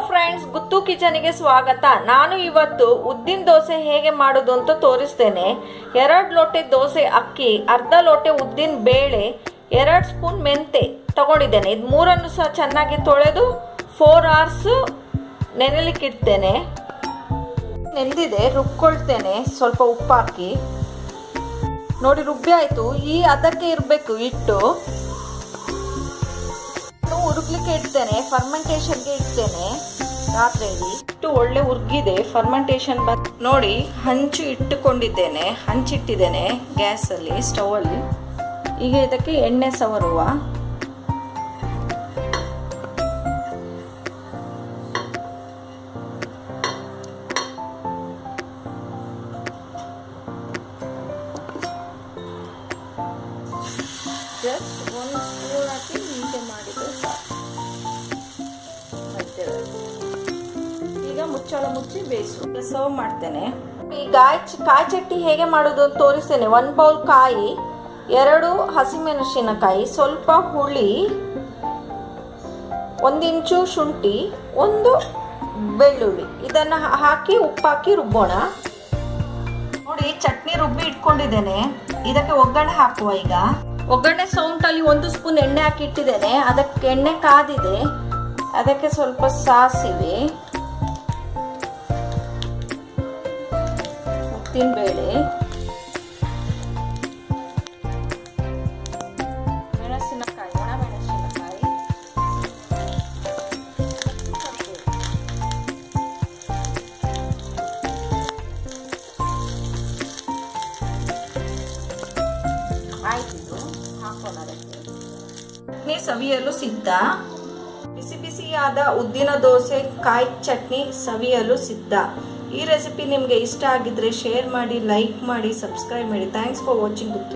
friends ಗುತ್ತು ಕಿಚನಿಗೆ ಸ್ವಾಗತ ನಾನು ಇವತ್ತು ಉದ್ದಿನ ದೋಸೆ ಹೇಗೆ ಮಾಡೋದು ಅಂತ ತೋರಿಸ್ತೇನೆ ಎರಡು ಲೋಟೆ ದೋಸೆ ಅಕ್ಕಿ ಅರ್ಧ ಲೋಟೆ ಉದ್ದಿನ ಬೇಳೆ ಎರಡು ಸ್ಪೂನ್ ಮೆಂತೆ ತಗೊಂಡಿದ್ದೇನೆ ಇದು ಮೂರನ್ನು ಸಹ ಚೆನ್ನಾಗಿ ತೊಳೆದು ಫೋರ್ ಅವರ್ಸ್ ನೆನೆಲಿಕ್ಕೆ ಇಡ್ತೇನೆ ನೆಂದಿದೆ ರುಬ್ಕೊಳ್ತೇನೆ ಸ್ವಲ್ಪ ಉಪ್ಪು ಹಾಕಿ ನೋಡಿ ರುಬ್ಬಿ ಆಯ್ತು ಈ ಅದಕ್ಕೆ ಇರಬೇಕು ಇಟ್ಟು ಉರುಗ್ಲಿಕ್ಕೆ ಇಡ್ತೇನೆ ಫರ್ಮೆಂಟೇಷನ್ಗೆ ಇಡ್ತೇನೆ ರಾತ್ರಿಯಲ್ಲಿ ಇಟ್ಟು ಒಳ್ಳೆ ಉರ್ಗಿದೆ ಫರ್ಮೆಂಟೇಷನ್ ಬಂದ್ ನೋಡಿ ಹಂಚು ಇಟ್ಟುಕೊಂಡಿದ್ದೇನೆ ಹಂಚಿಟ್ಟಿದ್ದೇನೆ ಗ್ಯಾಸಲ್ಲಿ ಸ್ಟವಲ್ಲಿ ಈಗ ಇದಕ್ಕೆ ಎಣ್ಣೆ ಸವರುವ ಜಸ್ಟ್ ಒಂದು ಸ್ಪೂನ್ ಹಾಕಿ ಹೀಗೆ ಮಾಡಿದ್ರೆ ಸಾಕು ಮಧ್ಯದಲ್ಲಿ ಈಗ ಮುಚ್ಚಳ ಮುಚ್ಚಿ ಬೇಯಿಸು ಸರ್ವ್ ಮಾಡ್ತೇನೆ ಈ ಗಾಯ ಕಾಯಿ ಚಟ್ನಿ ಹೇಗೆ ಮಾಡೋದು ಅಂತ ತೋರಿಸ್ತೇನೆ ಒಂದು ಬೌಲ್ ಕಾಯಿ ಎರಡು ಹಸಿಮೆಣಸಿನಕಾಯಿ ಸ್ವಲ್ಪ ಹುಳಿ ಒಂದು ಇಂಚು ಶುಂಠಿ ಒಂದು ಬೆಳ್ಳುಳ್ಳಿ ಇದನ್ನು ಹಾಕಿ ಉಪ್ಪು ಹಾಕಿ ರುಬ್ಬೋಣ ನೋಡಿ ಚಟ್ನಿ ರುಬ್ಬಿ ಇಟ್ಕೊಂಡಿದ್ದೇನೆ ಇದಕ್ಕೆ ಒಗ್ಗರಣೆ ಹಾಕುವ ಈಗ ಒಗ್ಗರಣೆ ಸೌಂಟ್ ಅಲ್ಲಿ ಒಂದು ಸ್ಪೂನ್ ಎಣ್ಣೆ ಹಾಕಿ ಇಟ್ಟಿದ್ದೇನೆ ಅದಕ್ಕೆ ಎಣ್ಣೆ ಕಾದಿದೆ ಅದಕ್ಕೆ ಸ್ವಲ್ಪ ಸಾಸಿವೆ ಉದ್ದಿನಬೇಳೆ ಮೆಣಸಿನಕಾಯಿ ಒಣ ಮೆಣಸಿನಕಾಯಿ ಆಯ್ತಿದು ಹಾಕೋಣ ಅದಕ್ಕೆ ಚಟ್ನಿ ಸವಿಯಲು ಸಿದ್ಧ ಬಿಸಿ ಬಿಸಿಯಾದ ಉದ್ದಿನ ದೋಸೆ ಕಾಯಿ ಚಟ್ನಿ ಸವಿಯಲು ಸಿದ್ಧ ಈ ರೆಸಿಪಿ ನಿಮಗೆ ಇಷ್ಟ ಆಗಿದ್ರೆ ಶೇರ್ ಮಾಡಿ ಲೈಕ್ ಮಾಡಿ ಸಬ್ಸ್ಕ್ರೈಬ್ ಮಾಡಿ ಥ್ಯಾಂಕ್ಸ್ ಫಾರ್ ವಾಚಿಂಗ್ ಗುತ್ತು